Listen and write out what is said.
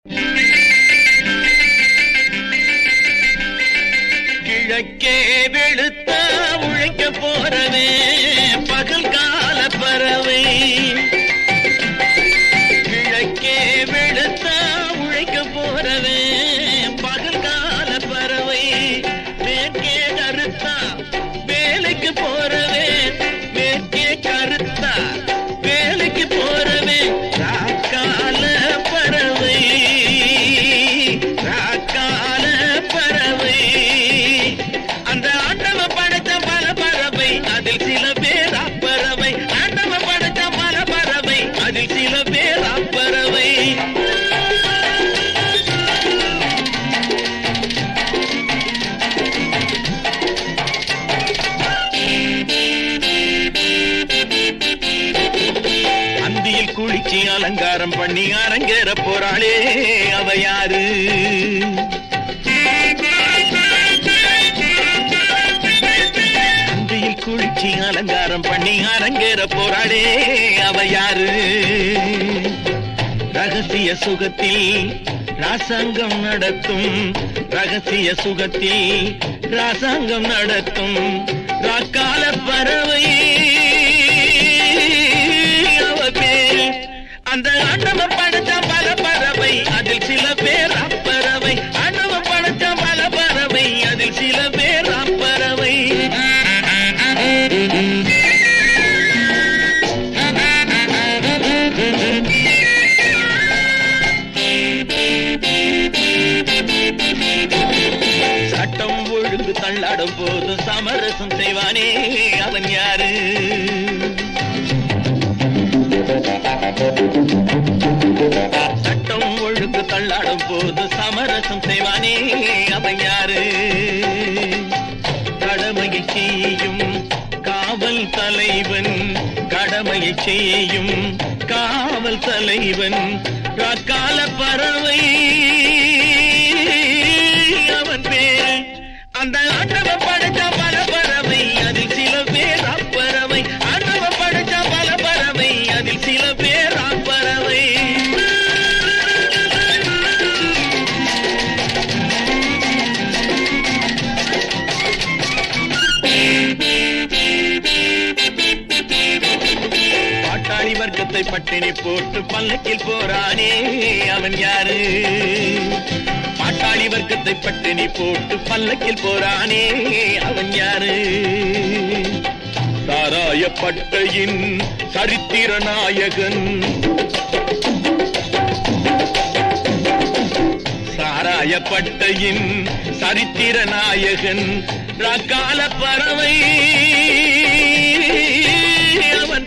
கிழக்கே வெளுத்த உழைக்க போறவே பகல் கால பறவை கிழக்கே வெளுத்த உழைக்க போறவே பகல் கால பறவை மேற்கே கருத்தா வேலைக்கு போறவே மேற்கே கருத்தா வேலைக்கு போறவே ராக்கால பறவை ராக்கால பறவை அந்த ஆண்டவ படைத்த பல பறவை அதில் சில பேர் அப்பறவை ஆண்டவ படைத்த பல பறவை அதில் சில பேர் அப்பறவை அந்தியில் குளிச்சு அலங்காரம் பண்ணி அரங்கேற போறாளே அவ யாரு அந்தியில் குளிச்சு அலங்காரம் பண்ணி அரங்கேற போறாளே அவ யாரு ரகசிய சுகத்தில் ராசாங்கம் நடத்தும் ரகசிய சுகத்தில் ராசாங்கம் நடத்தும் ராக்கால பறவை அவ பேர் அந்த ஆண்டவ படைத்த பல பறவை அதில் சில பேர் அப்பறவை ஆண்டவ படைத்த பல பறவை அதில் சில பேர் அப்பறவை சட்டம் ஒழுங்கு தள்ளாடும் போது சமரசம் செய்வானே அவன் யாரு சட்டம் ஒழுங்கு தள்ளாடும் போது சமரசம் செய்வானே அவன் யாரு கடமையை செய்யும் காவல் தலைவன் கடமையை செய்யும் காவல் தலைவன் ராக்கால பறவை அவன் பேர் அந்த ஆண்டவ படைத்த பல பறவை அதில் சில பேர் அப்பறவை ஆண்டவ படைத்த பல பறவை அதில் சில பேர் அப்பறவை பாட்டாளி வர்க்கத்தை பட்டினி போட்டு பல்லக்கில் போறானே அவன் யாரு பாட்டாளி வர்க்கத்தை பட்டினி போட்டு பல்லக்கில் போறானே அவன் யாரு சாராயப்பட்டையின் சரித்திர நாயகன் சாராயப்பட்டையின் சரித்திர நாயகன் ராக்கால பறவை அவன்